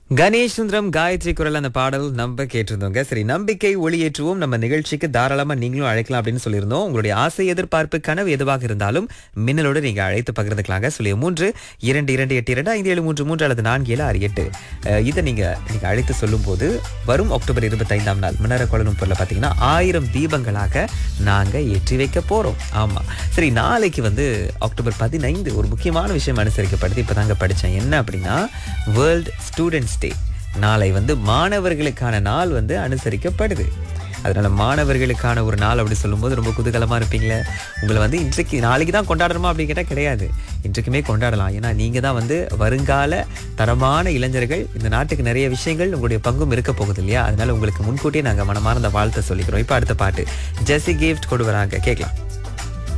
கணேஷ் சுந்தரம் காயத்ரி குரல் அந்த பாடல் நம்ம கேட்டிருந்தோங்க சரி நம்பிக்கை ஒளியேற்றுவோம் நம்ம நிகழ்ச்சிக்கு தாராளமா நீங்களும் அழைக்கலாம் அப்படின்னு சொல்லியிருந்தோம் உங்களுடைய ஆசை எதிர்பார்ப்பு கனவு எதுவாக இருந்தாலும் மின்னலோடு நீங்க அழைத்து பகிர்ந்துக்கலாங்க சொல்லி மூன்று இரண்டு இரண்டு எட்டு இரண்டு ஐந்து ஏழு மூன்று மூன்று அல்லது நான்கு ஏழு ஆறு எட்டு அஹ், இதை நீங்க நீங்க அழைத்து சொல்லும் போது வரும் அக்டோபர் இருபத்தைந்தாம் நாள் மின்னர கோலம்பூர்ல பாத்தீங்கன்னா ஆயிரம் தீபங்களாக நாங்க ஏற்றி வைக்க போறோம் ஆமா சரி நாளைக்கு வந்து அக்டோபர் பதினைந்து ஒரு முக்கியமான விஷயம் அனுசரிக்கப்படுது இப்பதாங்க படிச்சேன் என்ன அப்படின்னா வேர்ல்ட் ஸ்டூடெண்ட்ஸ் டே நாளை வந்து மாணவர்களுக்கான நாள் வந்து அனுசரிக்கப்படுது அதனால மாணவர்களுக்கான ஒரு நாள் அப்படி சொல்லும்போது ரொம்ப குதூகலமா இருப்பீங்களே உங்களை வந்து இன்றைக்கு நாளைக்கு தான் கொண்டாடணுமா அப்படின்னு கேட்டால் கிடையாது இன்றைக்குமே கொண்டாடலாம் ஏன்னா நீங்க தான் வந்து வருங்கால தரமான இளைஞர்கள் இந்த நாட்டுக்கு நிறைய விஷயங்கள் உங்களுடைய பங்கும் இருக்க போகுது இல்லையா அதனால உங்களுக்கு முன்கூட்டியே நாங்க மனமார்ந்த வாழ்த்தை சொல்லிக்கிறோம் இப்போ அடுத்த பாட்டு ஜெஸி கிஃப்ட் கொண்டு வராங்க கேட்கலாம்